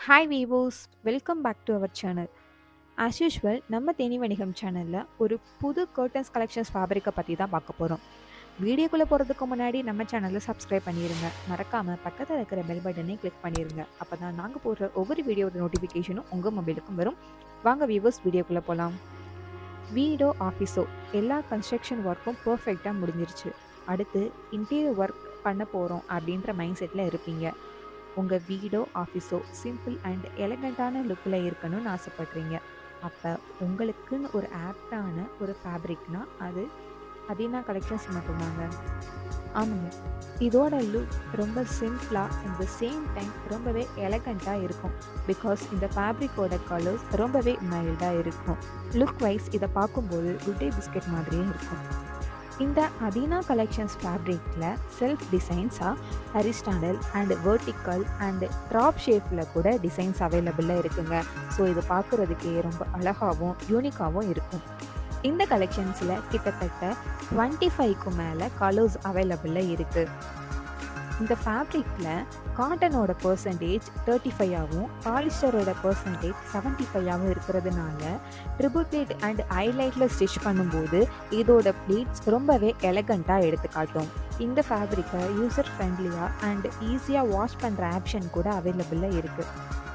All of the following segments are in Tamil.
hi viewers welcome back to our channel as usual நம்ம தேனி வணிகம் சேனலில் ஒரு புது கர்டன்ஸ் கலெக்ஷன்ஸ் ஃபேப்ரிக்கை பற்றி தான் பார்க்க போகிறோம் வீடியோக்குள்ளே போகிறதுக்கு முன்னாடி நம்ம சேனலை சப்ஸ்கிரைப் பண்ணிடுங்க மறக்காமல் பக்கத்தில் இருக்கிற பெல் பட்டனை கிளிக் பண்ணிடுங்க அப்போ தான் நாங்கள் போடுற ஒவ்வொரு வீடியோட நோட்டிஃபிகேஷனும் உங்கள் மொபைலுக்கும் வரும் வாங்க வீவோஸ் வீடியோக்குள்ளே போகலாம் வீடோ ஆஃபீஸோ எல்லா கன்ஸ்ட்ரக்ஷன் ஒர்க்கும் பர்ஃபெக்டாக முடிஞ்சிருச்சு அடுத்து இன்டீரியர் ஒர்க் பண்ண போகிறோம் அப்படின்ற மைண்ட் செட்டில் இருப்பீங்க உங்கள் வீடோ ஆஃபீஸோ சிம்பிள் அண்ட் எலகண்ட்டான லுக்கில் இருக்கணும்னு ஆசைப்பட்றீங்க அப்போ உங்களுக்குன்னு ஒரு ஆப்டான ஒரு ஃபேப்ரிக்னா அது அதீனா கலெக்ஷன்ஸ் மட்டும்தாங்க ஆமாங்க இதோட லுக் ரொம்ப சிம்பிளாக அட் த சேம் டைம் ரொம்பவே எலகண்ட்டாக இருக்கும் பிகாஸ் இந்த ஃபேப்ரிக்கோட கலர்ஸ் ரொம்பவே மைல்டாக இருக்கும் லுக் வைஸ் இதை பார்க்கும்போது குட்டே பிஸ்கட் மாதிரியே இருக்கும் இந்த அதீனா கலெக்ஷன்ஸ் ஃபேப்ரிக்கில் செல்ஃப் டிசைன்ஸாக horizontal and vertical and drop ஷேப்பில் கூட டிசைன்ஸ் அவைலபிளாக இருக்குங்க ஸோ இது பார்க்குறதுக்கே ரொம்ப அழகாகவும் யூனிக்காகவும் இருக்கும் இந்த கலெக்ஷன்ஸில் கிட்டத்தட்ட டுவெண்ட்டி ஃபைவ்க்கு மேலே கலர்ஸ் அவைலபிளாக இருக்குது இந்த ஃபேப்ரிக்கில் காட்டனோட பர்சன்டேஜ் தேர்ட்டி ஃபைவாகவும் பாலிஸ்டரோட பர்சன்டேஜ் செவன்ட்டி ஃபைவாகவும் இருக்கிறதுனால ட்ரிபிள் பிளேட் அண்ட் ஹைலைட்டில் ஸ்டிச் பண்ணும்போது இதோட ப்ளீட்ஸ் ரொம்பவே எலகண்ட்டாக எடுத்து காட்டும் இந்த ஃபேப்ரிக்கை யூசர் ஃப்ரெண்ட்லியாக அண்ட் ஈஸியாக வாஷ் பண்ணுற ஆப்ஷன் கூட அவைலபிளாக இருக்குது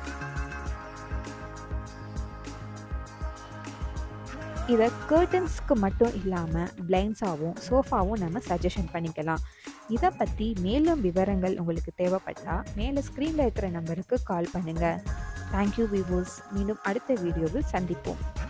இதை கர்டன்ஸ்க்கு மட்டும் இல்லாமல் பிளைண்ட்ஸாகவும் சோஃபாவும் நம்ம சஜஷன் பண்ணிக்கலாம் இதை பற்றி மேலும் விவரங்கள் உங்களுக்கு தேவைப்பட்டால் மேலே ஸ்க்ரீனில் இருக்கிற நம்பருக்கு கால் பண்ணுங்கள் தேங்க்யூ விவோஸ் மீண்டும் அடுத்த வீடியோவில் சந்திப்போம்